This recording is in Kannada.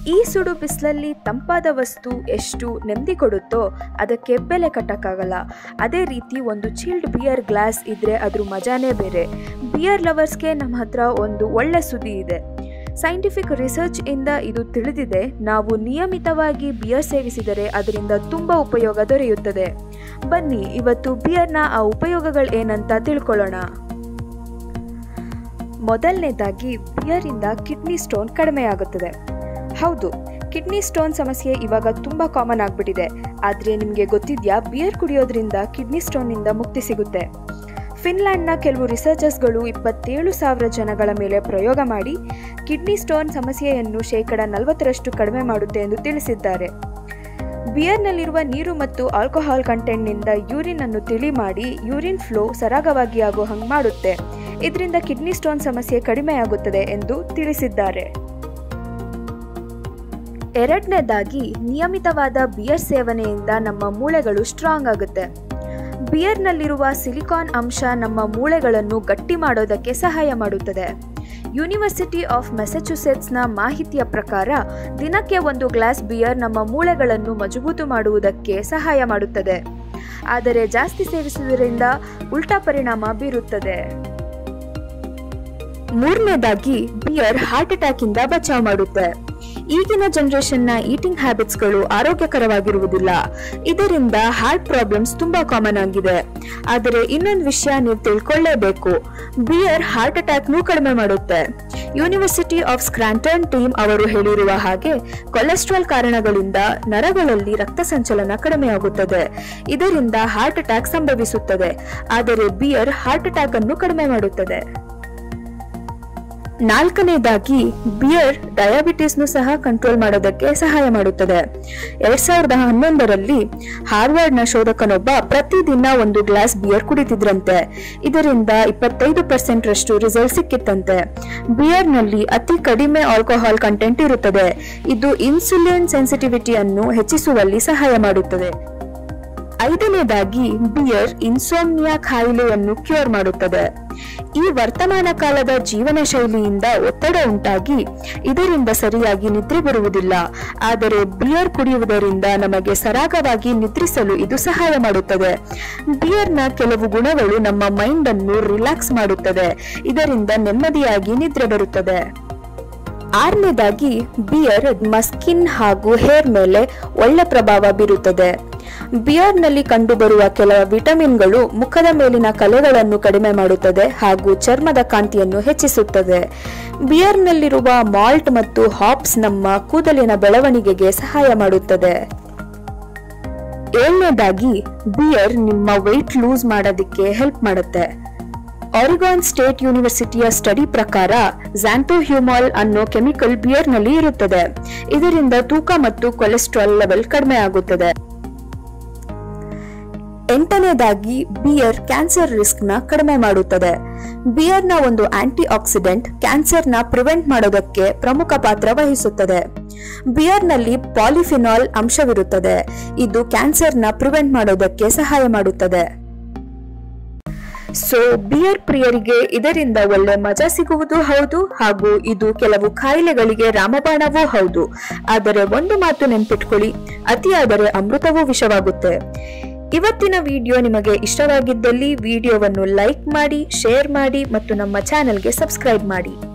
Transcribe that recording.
ಈ ಸುಡು ಬಿಸಿಲಲ್ಲಿ ತಂಪಾದ ವಸ್ತು ಎಷ್ಟು ನೆಮ್ಮದಿ ಕೊಡುತ್ತೋ ಅದಕ್ಕೆ ಬೆಲೆ ಕಟ್ಟಕ್ಕಾಗಲ್ಲ ಅದೇ ರೀತಿ ಒಂದು ಚಿಲ್ಡ್ ಬಿಯರ್ ಗ್ಲಾಸ್ ಇದ್ರೆ ಅದ್ರ ಮಜಾನೇ ಬೇರೆ ಬಿಯರ್ ಲವರ್ಸ್ಗೆ ನಮ್ಮ ಹತ್ರ ಒಂದು ಒಳ್ಳೆ ಸುದ್ದಿ ಇದೆ ಸೈಂಟಿಫಿಕ್ ರಿಸರ್ಚ್ ಇಂದ ಇದು ತಿಳಿದಿದೆ ನಾವು ನಿಯಮಿತವಾಗಿ ಬಿಯರ್ ಸೇವಿಸಿದರೆ ಅದರಿಂದ ತುಂಬ ಉಪಯೋಗ ದೊರೆಯುತ್ತದೆ ಬನ್ನಿ ಇವತ್ತು ಬಿಯರ್ನ ಆ ಉಪಯೋಗಗಳು ಏನಂತ ತಿಳ್ಕೊಳ್ಳೋಣ ಮೊದಲನೇದಾಗಿ ಬಿಯರಿಂದ ಕಿಡ್ನಿ ಸ್ಟೋನ್ ಕಡಿಮೆಯಾಗುತ್ತದೆ ಹೌದು ಕಿಡ್ನಿ ಸ್ಟೋನ್ ಸಮಸ್ಯೆ ಇವಾಗ ತುಂಬ ಕಾಮನ್ ಆಗಿಬಿಟ್ಟಿದೆ ಆದರೆ ನಿಮಗೆ ಗೊತ್ತಿದೆಯಾ ಬಿಯರ್ ಕುಡಿಯೋದ್ರಿಂದ ಕಿಡ್ನಿ ಸ್ಟೋನ್ನಿಂದ ಮುಕ್ತಿ ಸಿಗುತ್ತೆ ಫಿನ್ಲ್ಯಾಂಡ್ನ ಕೆಲವು ರಿಸರ್ಚರ್ಸ್ಗಳು ಇಪ್ಪತ್ತೇಳು ಸಾವಿರ ಜನಗಳ ಮೇಲೆ ಪ್ರಯೋಗ ಮಾಡಿ ಕಿಡ್ನಿ ಸ್ಟೋನ್ ಸಮಸ್ಯೆಯನ್ನು ಶೇಕಡ ನಲವತ್ತರಷ್ಟು ಕಡಿಮೆ ಮಾಡುತ್ತೆ ಎಂದು ತಿಳಿಸಿದ್ದಾರೆ ಬಿಯರ್ನಲ್ಲಿರುವ ನೀರು ಮತ್ತು ಆಲ್ಕೋಹಾಲ್ ಕಂಟೆಂಟ್ನಿಂದ ಯೂರಿನ್ ಅನ್ನು ತಿಳಿ ಮಾಡಿ ಯೂರಿನ್ ಫ್ಲೋ ಸರಾಗವಾಗಿ ಆಗೋ ಹಂಗೆ ಮಾಡುತ್ತೆ ಇದರಿಂದ ಕಿಡ್ನಿ ಸ್ಟೋನ್ ಸಮಸ್ಯೆ ಕಡಿಮೆಯಾಗುತ್ತದೆ ಎಂದು ತಿಳಿಸಿದ್ದಾರೆ ಎರಡನೇದಾಗಿ ನಿಯಮಿತವಾದ ಬಿಯರ್ ಸೇವನೆಯಿಂದ ನಮ್ಮ ಮೂಳೆಗಳು ಸ್ಟ್ರಾಂಗ್ ಆಗುತ್ತೆ ಬಿಯರ್ನಲ್ಲಿರುವ ಸಿಲಿಕಾನ್ ಅಂಶ ನಮ್ಮ ಮೂಳೆಗಳನ್ನು ಗಟ್ಟಿ ಮಾಡೋದಕ್ಕೆ ಸಹಾಯ ಮಾಡುತ್ತದೆ ಯೂನಿವರ್ಸಿಟಿ ಆಫ್ ಮೆಸಚುಸೆಟ್ಸ್ನ ಮಾಹಿತಿಯ ಪ್ರಕಾರ ದಿನಕ್ಕೆ ಒಂದು ಗ್ಲಾಸ್ ಬಿಯರ್ ನಮ್ಮ ಮೂಳೆಗಳನ್ನು ಮಜಬೂತು ಮಾಡುವುದಕ್ಕೆ ಸಹಾಯ ಮಾಡುತ್ತದೆ ಆದರೆ ಜಾಸ್ತಿ ಸೇವಿಸುವುದರಿಂದ ಉಲ್ಟಾ ಪರಿಣಾಮ ಬೀರುತ್ತದೆ ಮೂರನೇದಾಗಿ ಬಿಯರ್ ಹಾರ್ಟ್ ಅಟ್ಯಾಕ್ ಇಂದ ಬಚಾವ್ ಮಾಡುತ್ತೆ ಈಗಿನ ಜನರೇಷನ್ನ ಈಟಿಂಗ್ ಹ್ಯಾಬಿಟ್ಸ್ಗಳು ಆರೋಗ್ಯಕರವಾಗಿರುವುದಿಲ್ಲ ಇದರಿಂದ ಹಾರ್ಟ್ ಪ್ರಾಬ್ಲಮ್ಸ್ ತುಂಬಾ ಕಾಮನ್ ಆಗಿದೆ ಆದರೆ ಇನ್ನೊಂದು ವಿಷಯ ನೀವು ತಿಳ್ಕೊಳ್ಳೇಬೇಕು ಬಿಯರ್ ಹಾರ್ಟ್ ಅಟ್ಯಾಕ್ನೂ ಕಡಿಮೆ ಮಾಡುತ್ತೆ ಯೂನಿವರ್ಸಿಟಿ ಆಫ್ ಸ್ಕ್ರಾಂಟನ್ ಟೀಮ್ ಅವರು ಹೇಳಿರುವ ಹಾಗೆ ಕೊಲೆಸ್ಟ್ರಾಲ್ ಕಾರಣಗಳಿಂದ ನರಗಳಲ್ಲಿ ರಕ್ತ ಸಂಚಲನ ಕಡಿಮೆಯಾಗುತ್ತದೆ ಇದರಿಂದ ಹಾರ್ಟ್ ಅಟ್ಯಾಕ್ ಸಂಭವಿಸುತ್ತದೆ ಆದರೆ ಬಿಯರ್ ಹಾರ್ಟ್ ಅಟ್ಯಾಕ್ ಅನ್ನು ಕಡಿಮೆ ಮಾಡುತ್ತದೆ ನಾಲ್ಕನೇದಾಗಿ ಬಿಯರ್ ಡಯಾಬಿಟಿಸ್ನು ಸಹ ಕಂಟ್ರೋಲ್ ಮಾಡೋದಕ್ಕೆ ಸಹಾಯ ಮಾಡುತ್ತದೆ ಎರಡ್ ಸಾವಿರದ ಹನ್ನೊಂದರಲ್ಲಿ ಹಾರ್ವರ್ಡ್ನ ಶೋಧಕನೊಬ್ಬ ಪ್ರತಿದಿನ ಒಂದು ಗ್ಲಾಸ್ ಬಿಯರ್ ಕುಡಿತಿದ್ರಂತೆ ಇದರಿಂದ ಇಪ್ಪತ್ತೈದು ಪರ್ಸೆಂಟ್ ರಷ್ಟು ರಿಸಲ್ಟ್ ಸಿಕ್ಕಿತ್ತಂತೆ ಬಿಯರ್ನಲ್ಲಿ ಅತಿ ಕಡಿಮೆ ಆಲ್ಕೋಹಾಲ್ ಕಂಟೆಂಟ್ ಇರುತ್ತದೆ ಇದು ಇನ್ಸುಲಿನ್ ಸೆನ್ಸಿಟಿವಿಟಿಯನ್ನು ಹೆಚ್ಚಿಸುವಲ್ಲಿ ಸಹಾಯ ಮಾಡುತ್ತದೆ ಐದನೇದಾಗಿ ಬಿಯರ್ ಇನ್ಸೋಮ್ನಿಯಾ ಕಾಯಿಲೆಯನ್ನು ಕ್ಯೂರ್ ಮಾಡುತ್ತದೆ ಈ ವರ್ತಮಾನ ಕಾಲದ ಜೀವನ ಶೈಲಿಯಿಂದ ಒತ್ತಡ ಉಂಟಾಗಿ ಇದರಿಂದ ಸರಿಯಾಗಿ ನಿದ್ರೆ ಬರುವುದಿಲ್ಲ ಆದರೆ ಬಿಯರ್ ಕುಡಿಯುವುದರಿಂದ ನಮಗೆ ಸರಾಗವಾಗಿ ನಿದ್ರಿಸಲು ಇದು ಸಹಾಯ ಮಾಡುತ್ತದೆ ಬಿಯರ್ನ ಕೆಲವು ಗುಣಗಳು ನಮ್ಮ ಮೈಂಡ್ ಅನ್ನು ರಿಲ್ಯಾಕ್ಸ್ ಮಾಡುತ್ತದೆ ಇದರಿಂದ ನೆಮ್ಮದಿಯಾಗಿ ನಿದ್ರೆ ಬರುತ್ತದೆ ಆರನೇದಾಗಿ ಬಿಯರ್ ಸ್ಕಿನ್ ಹಾಗೂ ಹೇರ್ ಮೇಲೆ ಒಳ್ಳೆ ಪ್ರಭಾವ ಬೀರುತ್ತದೆ ಬಿಯರ್ನಲ್ಲಿ ಕಂಡುಬರುವ ಕೆಲ ವಿಟಮಿನ್ಗಳು ಮುಖದ ಮೇಲಿನ ಕಲೆಗಳನ್ನು ಕಡಿಮೆ ಮಾಡುತ್ತದೆ ಹಾಗೂ ಚರ್ಮದ ಕಾಂತಿಯನ್ನು ಹೆಚ್ಚಿಸುತ್ತದೆ ಬಿಯರ್ನಲ್ಲಿರುವ ಮಾಲ್ಟ್ ಮತ್ತು ಹಾಪ್ಸ್ ನಮ್ಮ ಕೂದಲಿನ ಬೆಳವಣಿಗೆಗೆ ಸಹಾಯ ಮಾಡುತ್ತದೆ ಏಳನೇದಾಗಿ ಬಿಯರ್ ನಿಮ್ಮ ವೆಯ್ಟ್ ಲೂಸ್ ಮಾಡೋದಕ್ಕೆ ಹೆಲ್ಪ್ ಮಾಡುತ್ತೆ ಆರಿಗಾನ್ ಸ್ಟೇಟ್ ಯೂನಿವರ್ಸಿಟಿಯ ಸ್ಟಡಿ ಪ್ರಕಾರ ಝ್ಯಾಂಟೋಹ್ಯೂಮಾಲ್ ಅನ್ನೋ ಕೆಮಿಕಲ್ ಬಿಯರ್ನಲ್ಲಿ ಇರುತ್ತದೆ ಇದರಿಂದ ತೂಕ ಮತ್ತು ಕೊಲೆಸ್ಟ್ರಾಲ್ ಲೆವೆಲ್ ಕಡಿಮೆ ಆಗುತ್ತದೆ ಎಂಟನೇದಾಗಿ ಬಿಯರ್ ಕ್ಯಾನ್ಸರ್ ರಿಸ್ಕ್ ನ ಕಡಿಮೆ ಮಾಡುತ್ತದೆ ಬಿಯರ್ನ ಒಂದು ಆಂಟಿ ಆಕ್ಸಿಡೆಂಟ್ ಕ್ಯಾನ್ಸರ್ನ ಪ್ರಿವೆಂಟ್ ಮಾಡೋದಕ್ಕೆ ಪ್ರಮುಖ ಪಾತ್ರ ವಹಿಸುತ್ತದೆ ಬಿಯರ್ನಲ್ಲಿ ಪಾಲಿಫಿನಾಲ್ ಅಂಶವಿರುತ್ತದೆ ಇದು ಕ್ಯಾನ್ಸರ್ನ ಪ್ರಿವೆಂಟ್ ಮಾಡೋದಕ್ಕೆ ಸಹಾಯ ಮಾಡುತ್ತದೆ ಸೊ ಬಿಯರ್ ಪ್ರಿಯರಿಗೆ ಇದರಿಂದ ಒಳ್ಳೆ ಮಜಾ ಸಿಗುವುದು ಹೌದು ಹಾಗೂ ಇದು ಕೆಲವು ಕಾಯಿಲೆಗಳಿಗೆ ರಾಮಬಾಣವೂ ಹೌದು ಆದರೆ ಒಂದು ಮಾತು ನೆನ್ಪಿಟ್ಕೊಳ್ಳಿ ಅತಿಯಾದರೆ ಅಮೃತವೂ ವಿಷವಾಗುತ್ತೆ ಇವತ್ತಿನ ವಿಡಿಯೋ ನಿಮಗೆ ಇಷ್ಟವಾಗಿದ್ದಲ್ಲಿ ವಿಡಿಯೋವನ್ನು ಲೈಕ್ ಮಾಡಿ ಶೇರ್ ಮಾಡಿ ಮತ್ತು ನಮ್ಮ ಚಾನೆಲ್ಗೆ ಸಬ್ಸ್ಕ್ರೈಬ್ ಮಾಡಿ